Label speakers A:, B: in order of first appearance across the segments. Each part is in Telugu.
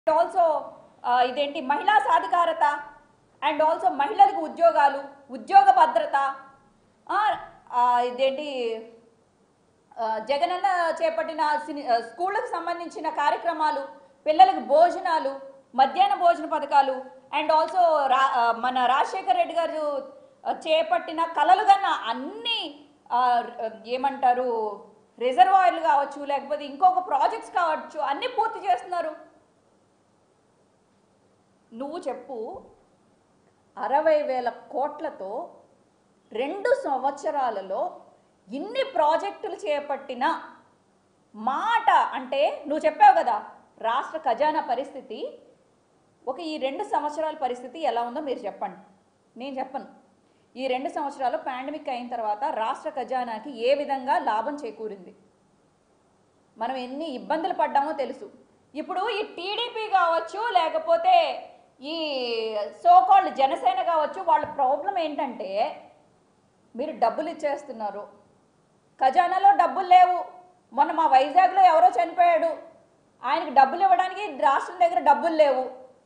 A: ఆల్సో ఇదేంటి మహిళా సాధికారత అండ్ ఆల్సో మహిళలకు ఉద్యోగాలు ఉద్యోగ భద్రత ఆ, ఆ, ఇదేంటి ఆ, జగనన్న చేపట్టిన సిని- ఆ, స్కూళ్ళకు సంబంధించిన కార్యక్రమాలు పిల్లలకు భోజనాలు మధ్యాహ్న భోజన పథకాలు అండ్ ఆల్సో రా ఆ, మన రాజశేఖర్ రెడ్డి గారు ఆ, చేపట్టిన కలలు కన్న అన్ని ఆ, ఏమంటారు రిజర్వాయర్లు కావచ్చు లేకపోతే ఇంకొక ప్రాజెక్ట్స్ కావచ్చు అన్నీ పూర్తి చేస్తున్నారు నువ్వు చెప్పు అరవై వేల కోట్లతో రెండు సంవత్సరాలలో ఇన్ని ప్రాజెక్టులు చేపట్టిన మాట అంటే నువ్వు చెప్పావు కదా రాష్ట్ర ఖజానా పరిస్థితి ఒక ఈ రెండు సంవత్సరాల పరిస్థితి ఎలా ఉందో మీరు చెప్పండి నేను చెప్పను ఈ రెండు సంవత్సరాలు పాండమిక్ అయిన తర్వాత రాష్ట్ర ఖజానాకి ఏ విధంగా లాభం చేకూరింది మనం ఎన్ని ఇబ్బందులు పడ్డామో తెలుసు ఇప్పుడు ఈ టీడీపీ కావచ్చు లేకపోతే ఈ సోకాల్డ్ జనసేన కావచ్చు వాళ్ళ ప్రాబ్లం ఏంటంటే మీరు డబ్బులు ఇచ్చేస్తున్నారు ఖజానాలో డబ్బులు లేవు మొన్న మా వైజాగ్లో ఎవరో చనిపోయాడు ఆయనకి డబ్బులు ఇవ్వడానికి రాష్ట్రం దగ్గర డబ్బులు లేవు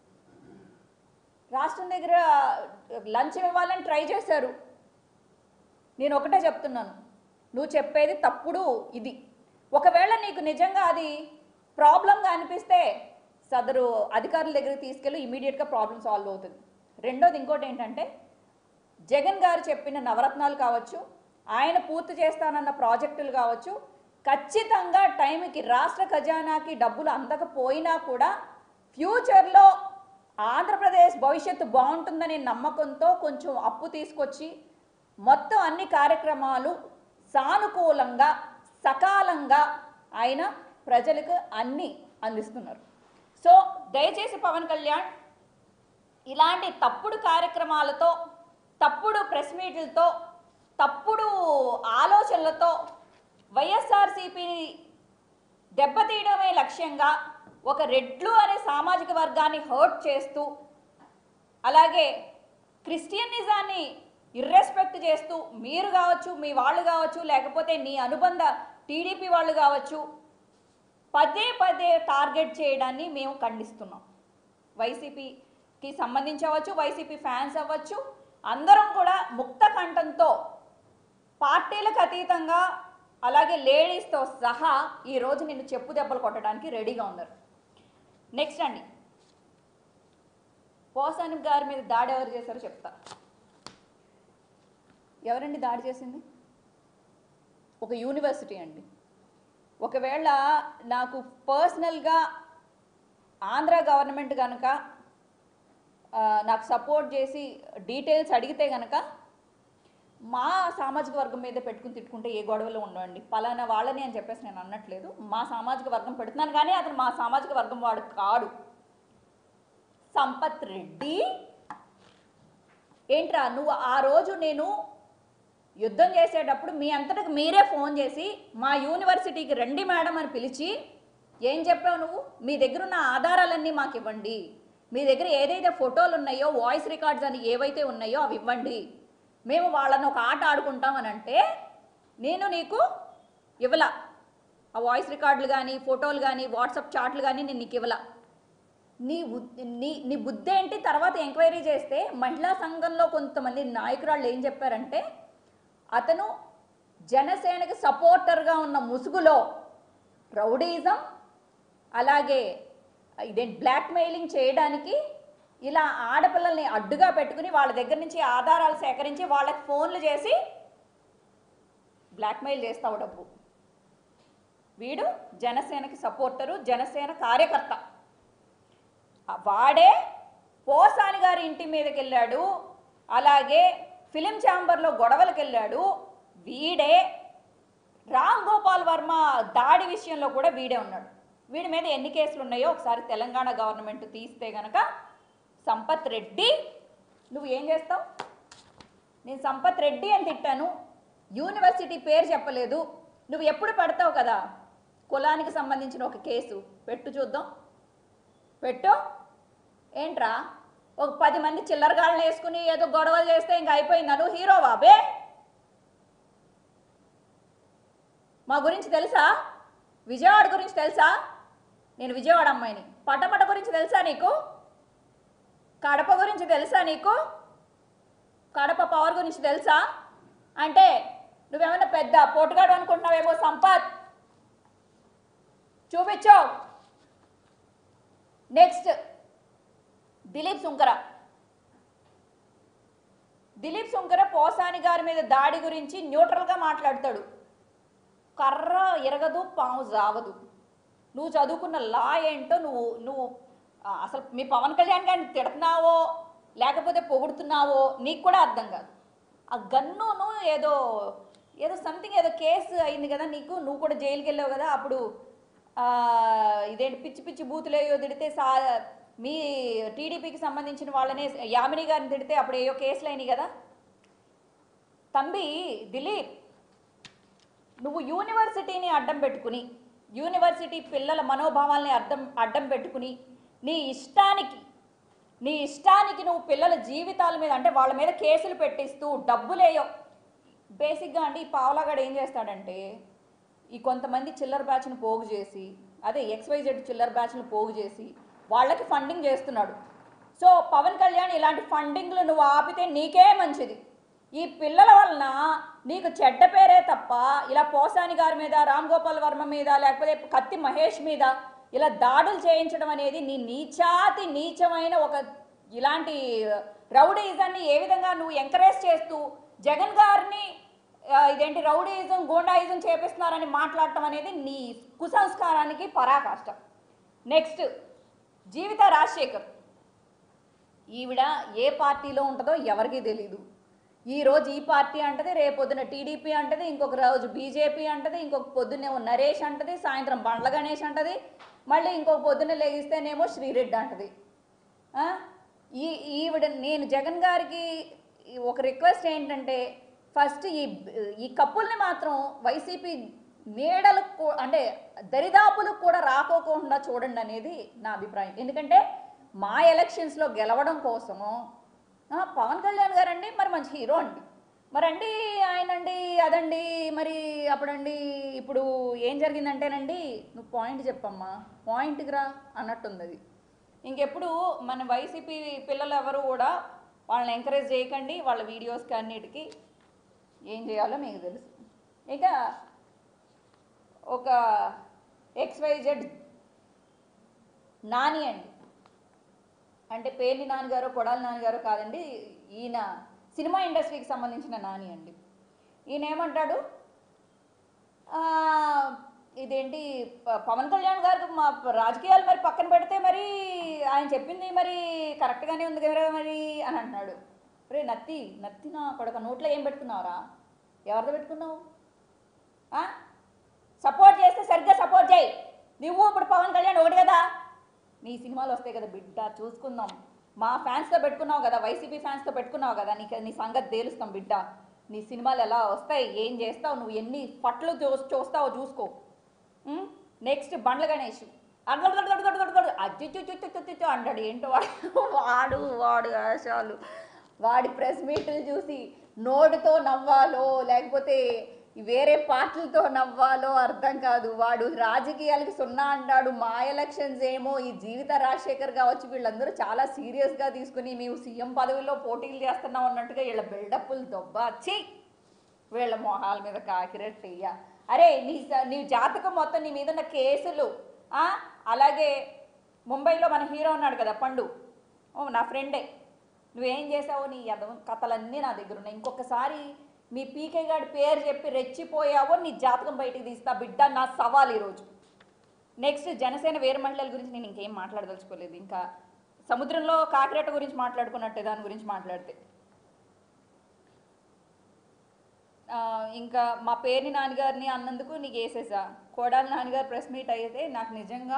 A: రాష్ట్రం దగ్గర లంచం ఇవ్వాలని ట్రై చేశారు నేను ఒకటే చెప్తున్నాను నువ్వు చెప్పేది తప్పుడు ఇది ఒకవేళ నీకు నిజంగా అది ప్రాబ్లంగా అనిపిస్తే సదరు అధికారుల దగ్గరికి తీసుకెళ్ళి ఇమీడియట్గా ప్రాబ్లం సాల్వ్ అవుతుంది రెండోది ఇంకోటి ఏంటంటే జగన్ గారు చెప్పిన నవరత్నాలు కావచ్చు ఆయన పూర్తి చేస్తానన్న ప్రాజెక్టులు కావచ్చు ఖచ్చితంగా టైంకి రాష్ట్ర ఖజానాకి డబ్బులు అందకపోయినా కూడా ఫ్యూచర్లో ఆంధ్రప్రదేశ్ భవిష్యత్తు బాగుంటుందనే నమ్మకంతో కొంచెం అప్పు తీసుకొచ్చి మొత్తం అన్ని కార్యక్రమాలు సానుకూలంగా సకాలంగా ఆయన ప్రజలకు అన్ని అందిస్తున్నారు సో దయచేసి పవన్ కళ్యాణ్ ఇలాంటి తప్పుడు కార్యక్రమాలతో తప్పుడు ప్రెస్ మీట్లతో తప్పుడు ఆలోచనలతో వైఎస్ఆర్సీపీని దెబ్బతీయడమే లక్ష్యంగా ఒక రెడ్లు అనే సామాజిక వర్గాన్ని హర్ట్ చేస్తూ అలాగే క్రిస్టియనిజాన్ని ఇర్రెస్పెక్ట్ చేస్తూ మీరు కావచ్చు మీ వాళ్ళు కావచ్చు లేకపోతే నీ అనుబంధ టీడీపీ వాళ్ళు కావచ్చు పదే పదే టార్గెట్ చేయడాన్ని మేము ఖండిస్తున్నాం వైసీపీకి సంబంధించి అవ్వచ్చు వైసీపీ ఫ్యాన్స్ అవ్వచ్చు అందరం కూడా ముక్త కంఠంతో పార్టీలకు అతీతంగా అలాగే లేడీస్తో సహా ఈరోజు నిన్ను చెప్పు దెబ్బలు కొట్టడానికి రెడీగా ఉన్నారు నెక్స్ట్ అండి పోసాని గారి మీద దాడి ఎవరు చేశారో చెప్తా ఎవరండి దాడి చేసింది ఒక యూనివర్సిటీ అండి ఒకవేళ నాకు పర్సనల్గా ఆంధ్ర గవర్నమెంట్ కనుక ఆ, నాకు సపోర్ట్ చేసి డీటెయిల్స్ అడిగితే కనుక మా సామాజిక వర్గం మీద పెట్టుకుని తిట్టుకుంటే ఏ గొడవలు ఉండవండి పలానా వాళ్ళని అని చెప్పేసి నేను అనట్లేదు మా సామాజిక వర్గం పెడుతున్నాను కానీ అతను మా సామాజిక వర్గం వాడు కాడు సంపత్ రెడ్డి ఏంట్రా నువ్వు ఆ రోజు నేను యుద్ధం చేసేటప్పుడు మీ అంతటికి మీరే ఫోన్ చేసి మా యూనివర్సిటీకి రండి మేడం అని పిలిచి ఏం చెప్పావు నువ్వు మీ దగ్గర ఉన్న ఆధారాలన్నీ మాకు ఇవ్వండి మీ దగ్గర ఏదైతే ఫోటోలు ఉన్నాయో వాయిస్ రికార్డ్స్ అని ఏవైతే ఉన్నాయో అవి ఇవ్వండి మేము వాళ్ళని ఒక ఆట ఆడుకుంటాం అని అంటే నేను నీకు ఇవ్వలా ఆ వాయిస్ రికార్డులు కానీ ఫోటోలు కానీ వాట్సాప్ చాట్లు కానీ నేను నీకు ఇవ్వలా నీ ఉద్- నీ నీ బుద్ధి ఏంటి తర్వాత ఎంక్వైరీ చేస్తే మహిళా సంఘంలో కొంతమంది నాయకురాళ్ళు ఏం చెప్పారంటే అతను జనసేనకి సపోర్టర్గా ఉన్న ముసుగులో రౌడీజం అలాగే ఇదేంటి బ్లాక్మెయిలింగ్ చేయడానికి ఇలా ఆడపిల్లల్ని అడ్డుగా పెట్టుకుని వాళ్ళ దగ్గర నుంచి ఆధారాలు సేకరించి వాళ్ళకి ఫోన్లు చేసి బ్లాక్మెయిల్ చేస్తావు డబ్బు వీడు జనసేనకి సపోర్టరు జనసేన కార్యకర్త ఆ వాడే పోసాని గారి ఇంటి మీదకి వెళ్ళాడు అలాగే ఫిలిం ఛాంబర్లో గొడవలకు వెళ్ళాడు వీడే రామ్ గోపాల్ వర్మ దాడి విషయంలో కూడా వీడే ఉన్నాడు వీడి మీద ఎన్ని కేసులు ఉన్నాయో ఒకసారి తెలంగాణ గవర్నమెంట్ తీస్తే గనక సంపత్ రెడ్డి నువ్వు ఏం చేస్తావు నేను సంపత్ రెడ్డి అని తిట్టాను యూనివర్సిటీ పేరు చెప్పలేదు నువ్వు ఎప్పుడు పెడతావు కదా కులానికి సంబంధించిన ఒక కేసు పెట్టు చూద్దాం పెట్టు ఏంట్రా ఒక పది మంది చిల్లరగాళ్ళని వేసుకుని ఏదో గొడవలు చేస్తే ఇంక అయిపోయిందా నువ్వు హీరో బాబే మా గురించి తెలుసా విజయవాడ గురించి తెలుసా నేను విజయవాడ అమ్మాయిని పటమట గురించి తెలుసా నీకు కడప గురించి తెలుసా నీకు కడప పవర్ గురించి తెలుసా అంటే నువ్వేమైనా పెద్ద పోటుగాడు అనుకుంటున్నావేమో సంపత్ చూపించు నెక్స్ట్ దిలీప్ సుంకర దిలీప్ సుంకర పోసాని గారి మీద దాడి గురించి న్యూట్రల్గా మాట్లాడతాడు కర్ర ఎరగదు పాము జావదు నువ్వు చదువుకున్న లా ఏంటో నువ్వు నువ్వు ఆ, అసలు మీ పవన్ కళ్యాణ్ గారిని తిడుతున్నావో లేకపోతే పొగుడుతున్నావో నీకు కూడా అర్థం కాదు ఆ గన్నును ఏదో ఏదో సంథింగ్ ఏదో కేసు అయింది కదా నీకు నువ్వు కూడా జైలుకి వెళ్ళావు కదా అప్పుడు ఆ, ఇదేంటి పిచ్చి పిచ్చి బూతులు ఏయో తిడితే సా మీ టీడీపీకి సంబంధించిన వాళ్ళనే యామిని గారిని తిడితే అప్పుడు ఏయో కేసులు అయినాయి కదా తంబి దిలీప్ నువ్వు యూనివర్సిటీని అడ్డం పెట్టుకుని యూనివర్సిటీ పిల్లల మనోభావాల్ని అడ్డం అడ్డం పెట్టుకుని నీ ఇష్టానికి నీ ఇష్టానికి నువ్వు పిల్లల జీవితాల మీద అంటే వాళ్ళ మీద కేసులు పెట్టిస్తూ డబ్బులేయో బేసిక్గా అండి ఈ పావలాగాడు ఏం చేస్తాడంటే ఈ కొంతమంది చిల్లర బ్యాచ్ను పోగు చేసి అదే ఎక్స్వైజెడ్ చిల్లర బ్యాచ్ను పోగు చేసి వాళ్ళకి ఫండింగ్ చేస్తున్నాడు సో పవన్ కళ్యాణ్ ఇలాంటి ఫండింగ్లు నువ్వు ఆపితే నీకే మంచిది ఈ పిల్లల వలన నీకు చెడ్డ పేరే తప్ప ఇలా పోసాని గారి మీద రామ్ గోపాల్ వర్మ మీద లేకపోతే కత్తి మహేష్ మీద ఇలా దాడులు చేయించడం అనేది నీ నీచాతి నీచమైన ఒక ఇలాంటి రౌడీజాన్ని ఏ విధంగా నువ్వు ఎంకరేజ్ చేస్తూ జగన్ గారిని ఆ, ఇదేంటి రౌడీయిజం గోండాయిజం చేపిస్తున్నారని మాట్లాడటం అనేది నీ కుసంస్కారానికి పరాకాష్ట నెక్స్ట్ జీవిత రాజశేఖర్ ఈవిడ ఏ పార్టీలో ఉంటుందో ఎవరికీ తెలీదు ఈ రోజు ఈ పార్టీ అంటది రేపొద్దున టీడీపీ అంటది ఇంకొక రోజు బీజేపీ అంటది ఇంకొక పొద్దున్నేమో నరేష్ అంటది సాయంత్రం బండ్ల గణేష్ అంటది మళ్ళీ ఇంకొక పొద్దున్న లెగిస్తేనేమో శ్రీరెడ్డి అంటది ఆ? ఈ ఈవిడ నేను జగన్ గారికి ఈ ఒక రిక్వెస్ట్ ఏంటంటే ఫస్ట్ ఈ ఈ కప్పుల్ని మాత్రం వైసీపీ నీడలకు కూ- అంటే దరిదాపులకు కూడా రాకోకుండా చూడండి అనేది నా అభిప్రాయం ఎందుకంటే మా ఎలక్షన్స్లో గెలవడం కోసము ఆ, పవన్ కళ్యాణ్ గారండి మరి మంచి హీరో అండి మరండి ఆయనండి అదండి మరి అప్పుడండి ఇప్పుడు ఏం జరిగిందంటేనండి నువ్వు పాయింట్ చెప్పమ్మా పాయింట్కి రా అన్నట్టుంది అది ఇంకెప్పుడు మన వైసీపీ పిల్లలు ఎవరు కూడా వాళ్ళని ఎంకరేజ్ చేయకండి వాళ్ళ వీడియోస్కి అన్నిటికీ ఏం చేయాలో మీకు తెలుసు ఇక ఒక ఎక్స్వైజెడ్ నాని అండి అంటే పేర్ని నాన్నగారు కొడాలి నాన్నగారు కాదండి ఈయన సినిమా ఇండస్ట్రీకి సంబంధించిన నాని అండి ఈయన ఏమంటాడు ఆ, ఇదేంటి ప- పవన్ కళ్యాణ్ గారికి మా రాజకీయాలు మరి పక్కన పెడితే మరి ఆయన చెప్పింది మరి కరెక్ట్గానే ఉంది కదా మరి అని అంటున్నాడు రే నత్తి నత్తి నా కొడక నోట్లో ఏం పెట్టుకున్నావురా ఎవరితో పెట్టుకున్నావు సపోర్ట్ చేస్తే సరిగ్గా సపోర్ట్ చేయి నువ్వు ఇప్పుడు పవన్ కళ్యాణ్ ఒకటి కదా నీ సినిమాలు వస్తాయి కదా బిడ్డ చూసుకుందాం మా ఫ్యాన్స్తో పెట్టుకున్నావు కదా వైసీపీ ఫ్యాన్స్తో పెట్టుకున్నావు కదా నీకు నీ సంగతి తేలుస్తాం బిడ్డ నీ సినిమాలు ఎలా వస్తాయి ఏం చేస్తావు నువ్వు ఎన్ని పట్లు చూ చూస్తావో చూసుకో నెక్స్ట్ బండ్ల గణేష్ అచ్చు అంటాడు ఏంటో వాడు వాడు వాడు ఆశాలు వాడి ప్రెస్ మీట్లు చూసి నోటితో నవ్వాలో లేకపోతే వేరే పార్టీలతో నవ్వాలో అర్థం కాదు వాడు రాజకీయాలకి సున్నా అంటాడు మా ఎలక్షన్స్ ఏమో ఈ జీవిత రాజశేఖర్ కావచ్చు వీళ్ళందరూ చాలా సీరియస్గా తీసుకుని మేము సీఎం పదవిలో పోటీలు చేస్తున్నాం అన్నట్టుగా వీళ్ళ బిల్డప్లు దొబ్బాచి వీళ్ళ మొహాల మీద కాకిరెట్టయ్యా అరే నీ స- నీ జాతకం మొత్తం నీ మీద ఉన్న కేసులు ఆ, అలాగే ముంబైలో మన హీరో ఉన్నాడు కదా పండు ఓ నా ఫ్రెండే నువ్వేం చేసావో నీ యదవ కథలన్నీ నా దగ్గర ఉన్నాయి ఇంకొకసారి మీ పీకే గారి పేరు చెప్పి రెచ్చిపోయావో నీ జాతకం బయటికి తీస్తా బిడ్డ నా సవాల్ ఈరోజు నెక్స్ట్ జనసేన వేరు మహిళల గురించి నేను ఇంకేం మాట్లాడదలుచుకోలేదు ఇంకా సముద్రంలో కాకిరెట్ట గురించి మాట్లాడుకున్నట్టే దాని గురించి మాట్లాడితే ఆ, ఇంకా మా పేరుని నాన్నగారిని అన్నందుకు నీకు వేసేసా కోడాలి నాన్నగారు ప్రెస్ మీట్ అయితే నాకు నిజంగా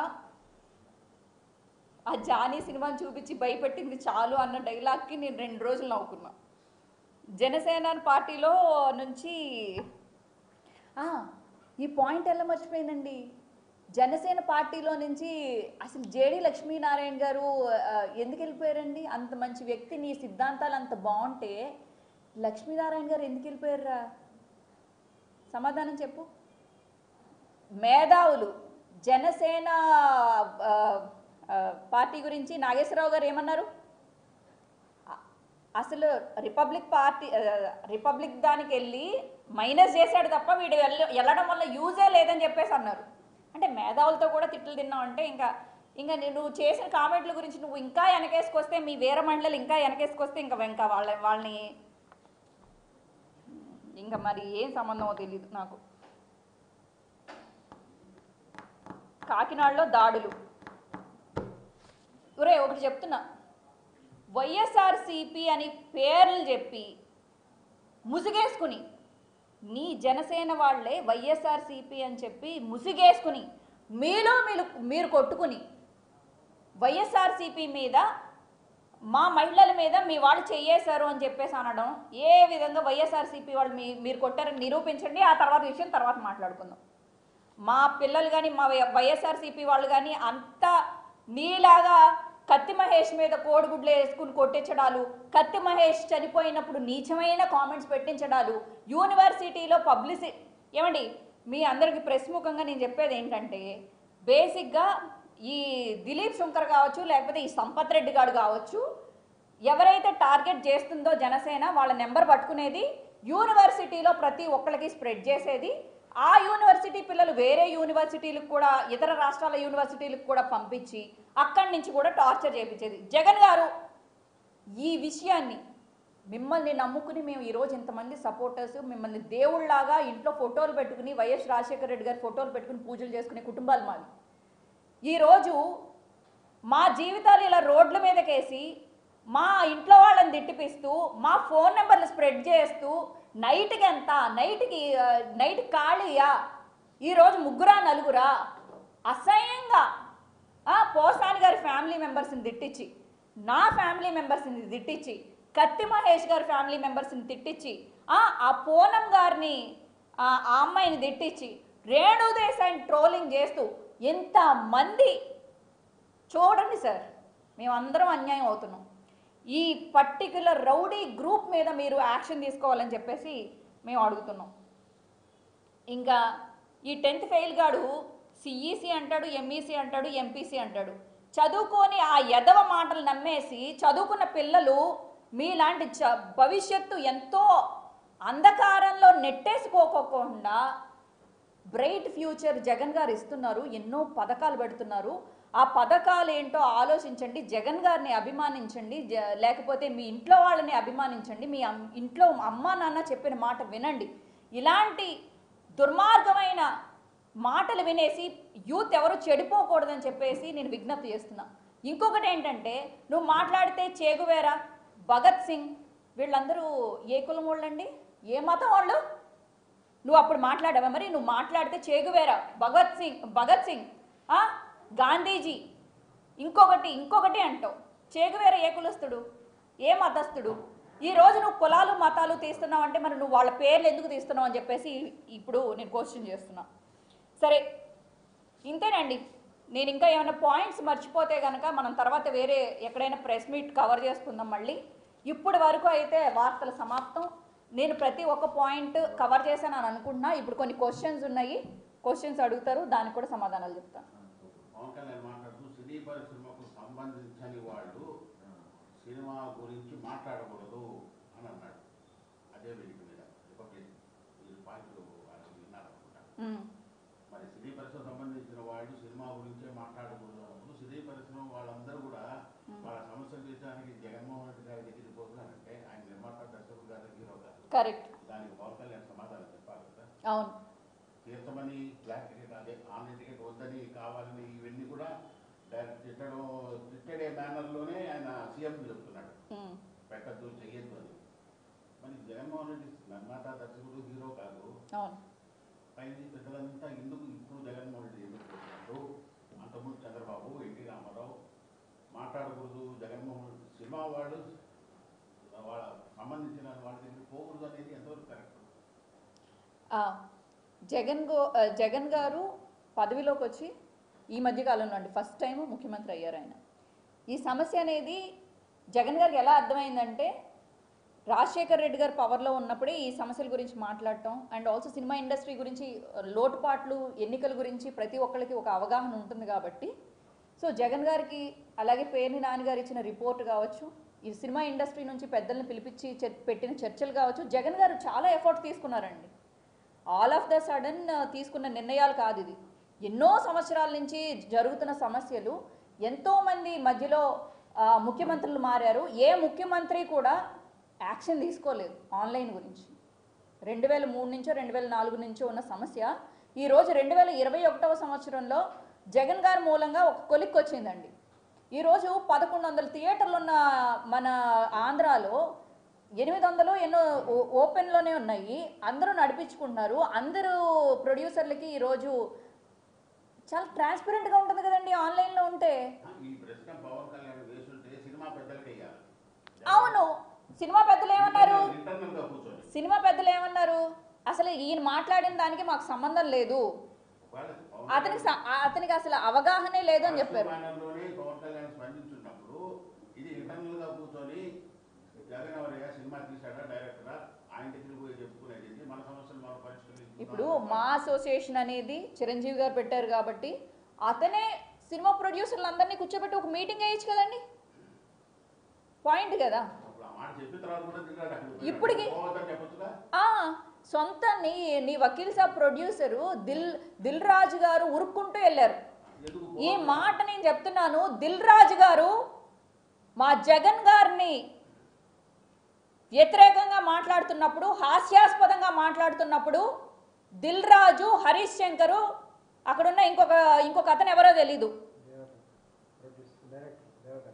A: ఆ జానీ సినిమాని చూపించి భయపెట్టింది చాలు అన్న డైలాగ్కి నేను రెండు రోజులు నవ్వుకున్నా జనసేన పార్టీలో నుంచి ఆ, ఈ పాయింట్ ఎలా మర్చిపోయిందండి జనసేన పార్టీలో నుంచి అసలు జేడి లక్ష్మీనారాయణ గారు ఆ, ఎందుకు వెళ్ళిపోయారండి అంత మంచి వ్యక్తి నీ సిద్ధాంతాలు అంత బాగుంటే లక్ష్మీనారాయణ గారు ఎందుకు వెళ్ళిపోయారా సమాధానం చెప్పు మేధావులు జనసేన ఆ, ఆ, పార్టీ గురించి నాగేశ్వరరావు గారు ఏమన్నారు అ- అసలు రిపబ్లిక్ పార్టీ ఆ, రిపబ్లిక్ దానికి వెళ్ళి మైనస్ చేశాడు తప్ప వీడు వెళ్ళ- వెళ్ళడం వల్ల యూజే లేదని చెప్పేసి అన్నారు అంటే మేధావులతో కూడా తిట్లు తిన్నావు అంటే ఇంకా ఇంకా నీ- నువ్వు చేసిన కామెంట్ల గురించి నువ్వు ఇంకా వెనకేసుకొస్తే మీ వీర మహిళలు ఇంకా వెనకేసుకొస్తే ఇంకా ఇంకా వాళ్ళ వాళ్ళని ఇంకా మరి ఏం సంబంధమో తెలియదు నాకు కాకినాడలో దాడులు ఒరే ఒకటి చెప్తున్నా వైఎస్ఆర్సిపి అని పేర్లు చెప్పి ముసుగేసుకుని నీ జనసేన వాళ్ళే వైఎస్ఆర్సిపి అని చెప్పి ముసుగేసుకుని మీలో మీరు మీరు కొట్టుకుని వైఎస్ఆర్సిపి మీద మా మహిళల మీద మీ వాళ్ళు చెయ్యేశారు అని చెప్పేసి అనడం ఏ విధంగా వైఎస్ఆర్సీపీ వాళ్ళు మీ మీరు కొట్టారని నిరూపించండి ఆ తర్వాత విషయం తర్వాత మాట్లాడుకుందాం మా పిల్లలు కానీ మా వై- వైఎస్ఆర్సీపీ వాళ్ళు కానీ అంత నీలాగా కత్తి మహేష్ మీద కోడిగుడ్లు వేసుకుని కొట్టించడాలు కత్తి మహేష్ చనిపోయినప్పుడు నీచమైన కామెంట్స్ పెట్టించడాలు యూనివర్సిటీలో పబ్లిసి ఏమండి మీ అందరికి ప్రెస్ ముఖంగా నేను చెప్పేది ఏంటంటే బేసిక్గా ఈ దిలీప్ శంకర్ కావచ్చు లేకపోతే ఈ సంపత్ రెడ్డి గారు కావచ్చు ఎవరైతే టార్గెట్ చేస్తుందో జనసేన వాళ్ళ నెంబర్ పట్టుకునేది యూనివర్సిటీలో ప్రతి ఒక్కరికి స్ప్రెడ్ చేసేది ఆ యూనివర్సిటీ పిల్లలు వేరే యూనివర్సిటీలకు కూడా ఇతర రాష్ట్రాల యూనివర్సిటీలకు కూడా పంపించి అక్కడి నుంచి కూడా టార్చర్ చేయించేది జగన్ గారు ఈ విషయాన్ని మిమ్మల్ని నమ్ముకుని మేము ఈరోజు ఇంతమంది సపోర్టర్స్ మిమ్మల్ని దేవుళ్ళలాగా ఇంట్లో ఫోటోలు పెట్టుకుని వైఎస్ రాజశేఖర రెడ్డి గారి ఫోటోలు పెట్టుకుని పూజలు చేసుకునే కుటుంబాలు మావి ఈరోజు మా జీవితాలు ఇలా రోడ్ల మీదకేసి మా ఇంట్లో వాళ్ళని తిట్టిపిస్తూ మా ఫోన్ నెంబర్లు స్ప్రెడ్ చేస్తూ నైట్కి ఎంత నైట్కి ఆ, నైట్ ఖాళీయా ఈరోజు ముగ్గురా నలుగురా అసహ్యంగా ఆ, పోసాని గారి ఫ్యామిలీ మెంబర్స్ని తిట్టించి నా ఫ్యామిలీ మెంబర్స్ని తిట్టించి కత్తి మహేష్ గారి ఫ్యామిలీ మెంబర్స్ని తిట్టించి ఆ ఆ పూనం గారిని ఆ ఆ అమ్మాయిని తిట్టించి రేణు దేశాయిని ట్రోలింగ్ చేస్తూ ఎంతమంది చూడండి సార్ మేమందరం అన్యాయం అవుతున్నాం ఈ పర్టిక్యులర్ రౌడీ గ్రూప్ మీద మీరు యాక్షన్ తీసుకోవాలని చెప్పేసి మేము అడుగుతున్నాం ఇంకా ఈ టెన్త్ ఫెయిల్ గాడు సిఈసి అంటాడు ఎంఈసి అంటాడు ఎంపీసీ అంటాడు చదువుకొని ఆ ఎదవ మాటలు నమ్మేసి చదువుకున్న పిల్లలు మీలాంటి చ భవిష్యత్తు ఎంతో అంధకారంలో నెట్టేసుకోకోకుండా బ్రైట్ ఫ్యూచర్ జగన్ గారు ఇస్తున్నారు ఎన్నో పథకాలు పెడుతున్నారు ఆ పథకాలు ఏంటో ఆలోచించండి జగన్ గారిని అభిమానించండి జ- లేకపోతే మీ ఇంట్లో వాళ్ళని అభిమానించండి మీ అమ్- ఇంట్లో అమ్మా నాన్న చెప్పిన మాట వినండి ఇలాంటి దుర్మార్గమైన మాటలు వినేసి యూత్ ఎవరు చెడిపోకూడదని చెప్పేసి నేను విజ్ఞప్తి చేస్తున్నా ఇంకొకటి ఏంటంటే నువ్వు మాట్లాడితే చేగువేరా భగత్ సింగ్ వీళ్ళందరూ ఏ కులం వాళ్ళండి ఏ మతం వాళ్ళు నువ్వు అప్పుడు మాట్లాడావా మరి నువ్వు మాట్లాడితే చేగువేరా భగత్ సింగ్ భగత్ సింగ్ ఆ? గాంధీజీ ఇంకొకటి ఇంకొకటి అంటావు చేగువేర ఏ కులస్తుడు ఏ మతస్థుడు ఈ రోజు నువ్వు కులాలు మతాలు తీస్తున్నావు అంటే మరి నువ్వు వాళ్ళ పేర్లు ఎందుకు తీస్తున్నావు అని చెప్పేసి ఇప్పుడు నేను క్వశ్చన్ చేస్తున్నా సరే ఇంతేనండి నేను ఇంకా ఏమైనా పాయింట్స్ మర్చిపోతే కనుక మనం తర్వాత వేరే ఎక్కడైనా ప్రెస్ మీట్ కవర్ చేసుకుందాం మళ్ళీ ఇప్పటి వరకు అయితే వార్తల సమాప్తం నేను ప్రతి ఒక్క పాయింట్ కవర్ చేశాను అని అనుకుంటున్నా ఇప్పుడు కొన్ని క్వశ్చన్స్ ఉన్నాయి క్వశ్చన్స్ అడుగుతారు దానికి కూడా సమాధానాలు చెప్తాను
B: పవన్ కళ్యాణ్ మాట్లాడుతూ సినీ పరిశ్రమకు సంబంధించని వాళ్ళు సినిమా గురించి మాట్లాడకూడదు అని అన్నాడు అదే వేదిక మీద రిపబ్లిక్ ఈ పాయింట్లు వాళ్ళు విన్నారనుకుంటా
A: ఉమ్,
B: మరి సినీ పరిశ్రమ సంబంధించిన వాళ్ళు సినిమా గురించే మాట్లాడకూడదు అన్నప్పుడు సినీ పరిశ్రమ వాళ్ళందరూ కూడా వాళ్ళ సమస్యలు తీర్చడానికి జగన్మోహన్ రెడ్డి గారి దగ్గరికి పోతున్నారంటే ఆయన నిర్మాత దర్శకుడు గారి హీరో గారు
A: కరెక్ట్
B: దానికి పవన్ కళ్యాణ్ సమాధానం చెప్పాలి కదా
A: అవును
B: తీర్థమని బ్లాక్ టికెట్ అదే ఆన్లైన్ టికెట్ వద్దని కావాలని ఇవన్నీ కూడా డైరెక్ట్ తిట్టడం తిట్టడే మేనర్లోనే ఆయన సీఎం చెప్తున్నాడు
A: ఉమ్,
B: పెట్టద్దు చెయ్యొద్దు అని మరి జగన్మోహన్ రెడ్డి నిర్మాత దర్శకుడు హీరో కాదు
A: అవును
B: పైన పెద్దలంతా ఎందుకు ఇప్పుడు జగన్మోహన్ రెడ్డి ఎందుకు చేస్తున్నారు అంతకుముందు చంద్రబాబు ఎన్టీ రామారావు మాట్లాడకూడదు జగన్మోహన్ రెడ్డి సినిమా వాళ్ళు వాళ్ళ సంబంధించిన వాళ్ళ దగ్గర పోకూడదు అనేది ఎంతవరకు కరెక్ట్
A: ఆ, జగన్ గో ఆ, జగన్ గారు పదవిలోకి వచ్చి ఈ మధ్య కాలంలో అండి ఫస్ట్ టైం ముఖ్యమంత్రి అయ్యారు ఆయన ఈ సమస్య అనేది జగన్ గారికి ఎలా అర్థమైందంటే రాజశేఖర్ రెడ్డి గారు పవర్లో ఉన్నప్పుడే ఈ సమస్యల గురించి మాట్లాడటం అండ్ ఆల్సో సినిమా ఇండస్ట్రీ గురించి లోటుపాట్లు ఎన్నికల గురించి ప్రతి ఒక్కరికి ఒక అవగాహన ఉంటుంది కాబట్టి సో జగన్ గారికి అలాగే పేర్ని నాన్నగారు ఇచ్చిన రిపోర్ట్ కావచ్చు ఈ సినిమా ఇండస్ట్రీ నుంచి పెద్దల్ని పిలిపించి చర్- పెట్టిన చర్చలు కావచ్చు జగన్ గారు చాలా ఎఫర్ట్ తీసుకున్నారండి ఆల్ ఆఫ్ ద సడన్ తీసుకున్న నిర్ణయాలు కాదు ఇది ఎన్నో సంవత్సరాల నుంచి జరుగుతున్న సమస్యలు ఎంతోమంది మధ్యలో ఆ, ముఖ్యమంత్రులు మారారు ఏ ముఖ్యమంత్రి కూడా యాక్షన్ తీసుకోలేదు ఆన్లైన్ గురించి రెండు వేల మూడు నుంచో రెండు వేల నాలుగు నుంచో ఉన్న సమస్య ఈరోజు రెండు వేల ఇరవై ఒకటవ సంవత్సరంలో జగన్ గారి మూలంగా ఒక కొలిక్కి వచ్చిందండి ఈరోజు పదకొండు వందల థియేటర్లు ఉన్న మన ఆంధ్రాలో ఎనిమిది వందలు ఎన్నో ఓ- ఓపెన్లోనే ఉన్నాయి అందరూ నడిపించుకుంటున్నారు అందరూ ప్రొడ్యూసర్లకి ఈరోజు చాలా ట్రాన్స్పరెంట్గా ఉంటుంది కదండి ఆన్లైన్లో ఉంటే
B: ఈ ప్రశ్న పవన్ కళ్యాణ్ వేసుంటే సినిమా పెద్దలకి వేయాలి
A: అవును సినిమా పెద్దలు ఏమన్నారు
B: ఇంటర్నల్ గా కూర్చొని
A: సినిమా పెద్దలు ఏమన్నారు అసలు ఈయన మాట్లాడిన దానికి మాకు సంబంధం లేదు
B: ఒకవేళ పవన్
A: అతనికి స- అతనికి అసలు అవగాహనే లేదు అని చెప్పారు
B: లోనే పవన్ కళ్యాణ్ స్పందించున్నప్పుడు ఇది ఇంటర్నల్ గా కూర్చొని జగన్ ఎవరయ్యా సినిమా తీసాడా డైరెక్టరా ఆయన దగ్గరికి పోయి చెప్పుకునేది ఏంటి? మన సమస్యలు మనం పరిష్కరించుకుందాం.
A: ఇప్పుడు మా అసోసియేషన్ అనేది చిరంజీవి గారు పెట్టారు కాబట్టి అతనే సినిమా ప్రొడ్యూసర్లు అందరినీ కూర్చోబెట్టి ఒక మీటింగ్ వేయచ్చు కదండి పాయింట్ కదా
B: అప్పుడు ఆ మాట చెప్పిన తర్వాత కూడా తిరిగాడు అక్కడికి
A: ఇప్పటికి-
B: పోవద్దని చెప్పొచ్చుగా
A: ఆ సొంత నీ నీ వకీల్ సాబ్ ప్రొడ్యూసరు దిల్ దిల్ రాజు గారు ఉరుక్కుంటూ వెళ్ళారు
B: ఎందుకు
A: ఈ మాట నేను చెప్తున్నాను దిల్ రాజు గారు మా జగన్ గారిని వ్యతిరేకంగా మాట్లాడుతున్నప్పుడు హాస్యాస్పదంగా మాట్లాడుతున్నప్పుడు దిల్ రాజు హరీష్ శంకరు అక్కడున్న ఇంకొక ఇంకొక అతను ఎవరో తెలీదు
C: దేవత ప్రొడ్యూస్ డైరెక్టర్ దేవకట్ట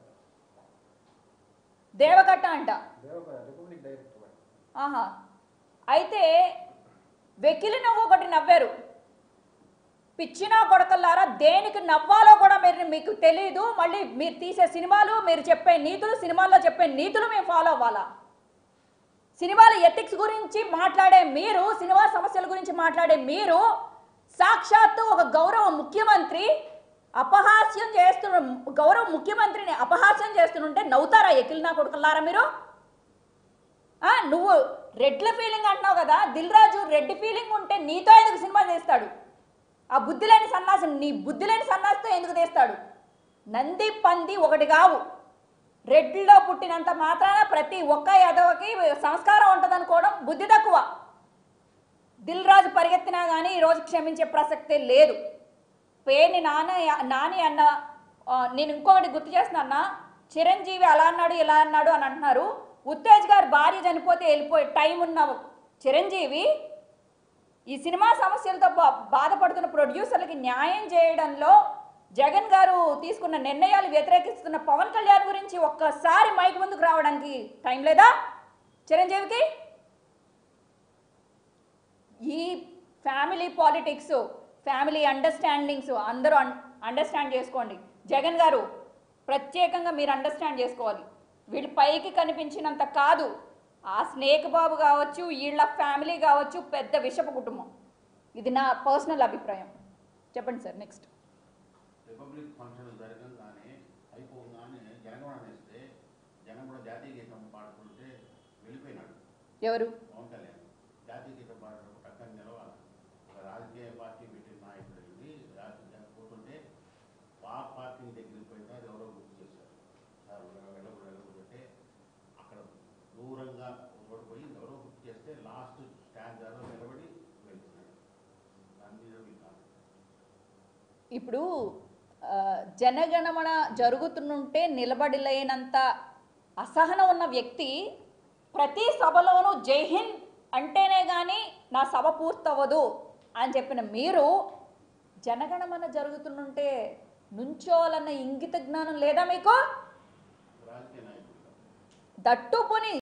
A: దేవకట్ట అంట
C: దేవకట్ట రిపబ్లిక్ డైరెక్టర్ వాడు.
A: ఆహా అయితే వెకిలి నవ్వు ఒకటి నవ్వారు పిచ్చినా కొడకల్లారా దేనికి నవ్వాలో కూడా మీరు మీకు తెలియదు మళ్ళీ మీరు తీసే సినిమాలు మీరు చెప్పే నీతులు సినిమాల్లో చెప్పే నీతులు మేము ఫాలో అవ్వాలా సినిమాల ఎథిక్స్ గురించి మాట్లాడే మీరు సినిమా సమస్యల గురించి మాట్లాడే మీరు సాక్షాత్తు ఒక గౌరవ ముఖ్యమంత్రి అపహాస్యం చేస్తున్న గౌరవ ముఖ్యమంత్రిని అపహాస్యం చేస్తుంటే నవ్వుతారా ఎకిలినా కొడుకులారా మీరు ఆ, నువ్వు రెడ్ల ఫీలింగ్ అంటున్నావు కదా దిల్ రాజు రెడ్ ఫీలింగ్ ఉంటే నీతో ఎందుకు సినిమా చేస్తాడు ఆ బుద్ధి లేని సన్నాసి నీ బుద్ధి లేని సన్నాసితో ఎందుకు తీస్తాడు నంది పంది ఒకటి కావు రెడ్లో పుట్టినంత మాత్రాన ప్రతి ఒక్క యాదవకి సంస్కారం ఉంటుంది అనుకోవడం బుద్ధి తక్కువ దిల్ రాజు పరిగెత్తినా కానీ ఈరోజు క్షమించే ప్రసక్తే లేదు పేరుని నాన్న నాని అన్న ఆ, నేను ఇంకొకటి గుర్తు చేస్తున్నా చిరంజీవి అలా అన్నాడు ఇలా అన్నాడు అని అంటున్నారు ఉత్తేజ్ గారు భార్య చనిపోతే వెళ్ళిపోయే టైం ఉన్న చిరంజీవి ఈ సినిమా సమస్యలతో బా- బాధపడుతున్న ప్రొడ్యూసర్లకి న్యాయం చేయడంలో జగన్ గారు తీసుకున్న నిర్ణయాలు వ్యతిరేకిస్తున్న పవన్ కళ్యాణ్ గురించి ఒక్కసారి మైక్ ముందుకు రావడానికి టైం లేదా చిరంజీవికి ఈ ఫ్యామిలీ పాలిటిక్స్ ఫ్యామిలీ అండర్స్టాండింగ్స్ అందరూ అండర్స్టాండ్ చేసుకోండి జగన్ గారు ప్రత్యేకంగా మీరు అండర్స్టాండ్ చేసుకోవాలి వీళ్ళు పైకి కనిపించినంత కాదు ఆ స్నేక్ బాబు కావచ్చు వీళ్ళ ఫ్యామిలీ కావచ్చు పెద్ద విషపు కుటుంబం ఇది నా పర్సనల్ అభిప్రాయం చెప్పండి సార్ నెక్స్ట్
B: రిపబ్లిక్ ఫంక్షన్ జరగగానే అయిపోగానే జనగణన వేస్తే జనం కూడా జాతీయ గీతం పాడుతుంటే వెళ్ళిపోయినాడు
A: ఎవరు
B: పవన్ కళ్యాణ్ జాతీయ గీతం పాడడం పక్కన నిలవాలి ఒక రాజకీయ పార్టీ పెట్టిన నాయకుడు వెళ్ళి రాజకీయ పోతుంటే ఆ పార్టీ దగ్గరికి పోయినా అది ఎవరో గుర్తు చేశారు సార్ వెళ్ళకూడదు వెళ్ళకూడదంటే అక్కడ దూరంగా ఓడిపోయి ఎవరో గుర్తు చేస్తే లాస్ట్ స్టాండ్ జాలో నిలబడి వెళ్తున్నాడు దాని మీద వీళ్ళు
A: ఇప్పుడు ఆ, జనగణమన జరుగుతుంటే నిలబడలేనంత అసహనం ఉన్న వ్యక్తి ప్రతి సభలోనూ జై హింద్ అంటేనే కానీ నా సభ పూర్తవ్వదు అని చెప్పిన మీరు జనగణమన జరుగుతుంటే నుంచోవాలన్న ఇంగిత జ్ఞానం లేదా మీకు
B: రాజకీయ నాయకుడు
A: దట్టు పోని